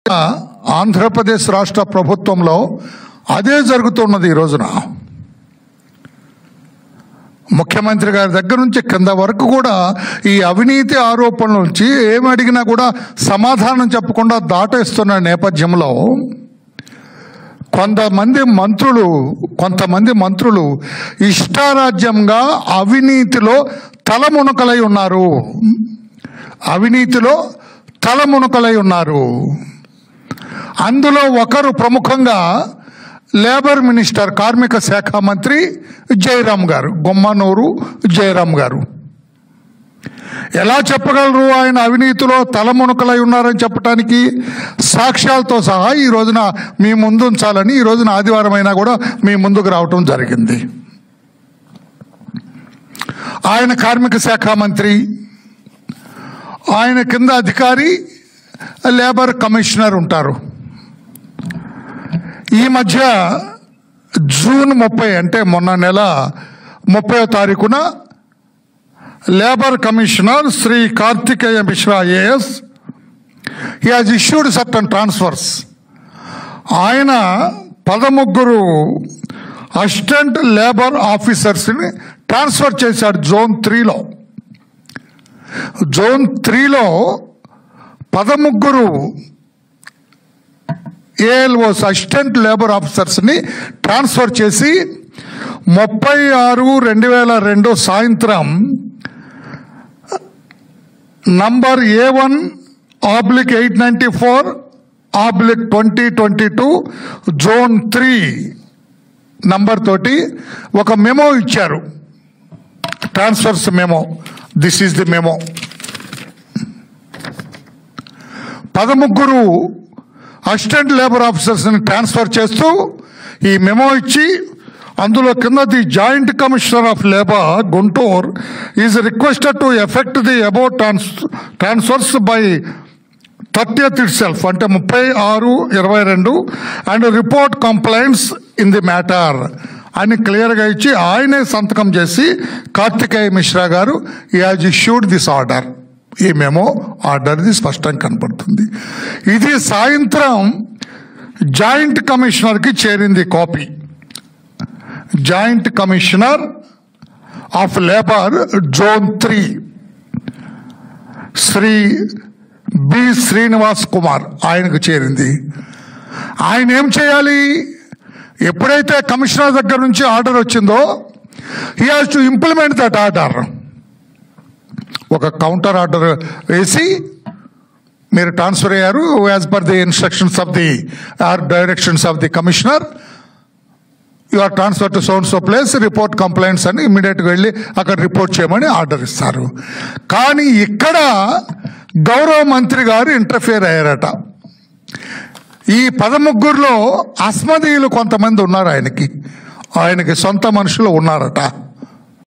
ఆంధ్రప్రదేశ్ రాష్ట్ర ప్రభుత్వంలో అదే జరుగుతున్నది ఈ రోజున ముఖ్యమంత్రి గారి దగ్గర నుంచి కింద వరకు కూడా ఈ అవినీతి ఆరోపణల నుంచి ఏమి అడిగినా కూడా సమాధానం చెప్పకుండా దాటేస్తున్న నేపథ్యంలో కొంతమంది మంత్రులు కొంతమంది మంత్రులు ఇష్టారాజ్యంగా అవినీతిలో తలమునకలై ఉన్నారు అవినీతిలో తలమునకలై ఉన్నారు అందులో ఒకరు ప్రముఖంగా లేబర్ మినిస్టర్ కార్మిక శాఖ మంత్రి జయరాం గారు గుమ్మనూరు జయరాం గారు ఎలా చెప్పగలరు ఆయన అవినీతిలో తలమునకలై ఉన్నారని చెప్పడానికి సాక్ష్యాలతో సహా ఈ రోజున మీ ముందు ఉంచాలని ఈ రోజున ఆదివారం అయినా కూడా మీ ముందుకు రావటం జరిగింది ఆయన కార్మిక శాఖ మంత్రి ఆయన కింద అధికారి లేబర్ కమిషనర్ ఉంటారు ఈ మధ్య జూన్ ముప్పై అంటే మొన్న నెల ముప్పై తారీఖున labour commissioner Shri Kartikeya Mishra IAS he has issued certain transfers ఆయన పదముగ్గురు అసిస్టెంట్ లేబర్ ఆఫీసర్స్ని ట్రాన్స్ఫర్ చేశాడు జోన్ త్రీలో జోన్ త్రీలో పదముగ్గురు ఏఎల్ఓస్ అసిస్టెంట్ లేబర్ ఆఫీసర్స్ని ట్రాన్స్ఫర్ చేసి ముప్పై ఆరు రెండు వేల రెండు సాయంత్రం number A one oblique eight ninety four oblique twenty twenty two zone three number తోటి ఒక మెమో ఇచ్చారు transfers memo this is the memo పదముగ్గురు అసిస్టెంట్ లేబర్ ఆఫీసర్స్ని ట్రాన్స్ఫర్ చేస్తూ ఈ మెమో ఇచ్చి అందులో కింద the joint commissioner of labour Guntur is requested to effect the about trans transfers by thirtieth itself అంటే ముప్పై ఆరు ఇరవై రెండు and report complaints in the matter అని క్లియర్గా ఇచ్చి ఆయనే సంతకం చేసి కార్తికేయ మిశ్రా గారు ఈ హాజ్ ఇష్యూడ్ దిస్ ఆర్డర్ ఈ మెమో ఆర్డర్ది స్పష్టంగా కనపడుతుంది ఇది సాయంత్రం జాయింట్ కమిషనర్కి చేరింది copy joint commissioner of labour zone three Shri B Srinivas Kumar ఆయనకు చేరింది ఆయన ఏం చేయాలి ఎప్పుడైతే కమిషనర్ దగ్గర నుంచి ఆర్డర్ వచ్చిందో he has to implement that order ఒక కౌంటర్ ఆర్డర్ వేసి మీరు ట్రాన్స్ఫర్ అయ్యారు as per the instructions of the or directions of the commissioner you are transfer to zone so place report complaints అని ఇమీడియట్గా వెళ్ళి అక్కడ రిపోర్ట్ చేయమని ఆర్డర్ ఇస్తారు కానీ ఇక్కడ గౌరవ మంత్రి గారు ఇంటర్ఫియర్ అయ్యారట ఈ పదముగ్గురులో అస్మదీయులు కొంతమంది ఉన్నారు ఆయనకి ఆయనకి సొంత మనుషులు ఉన్నారట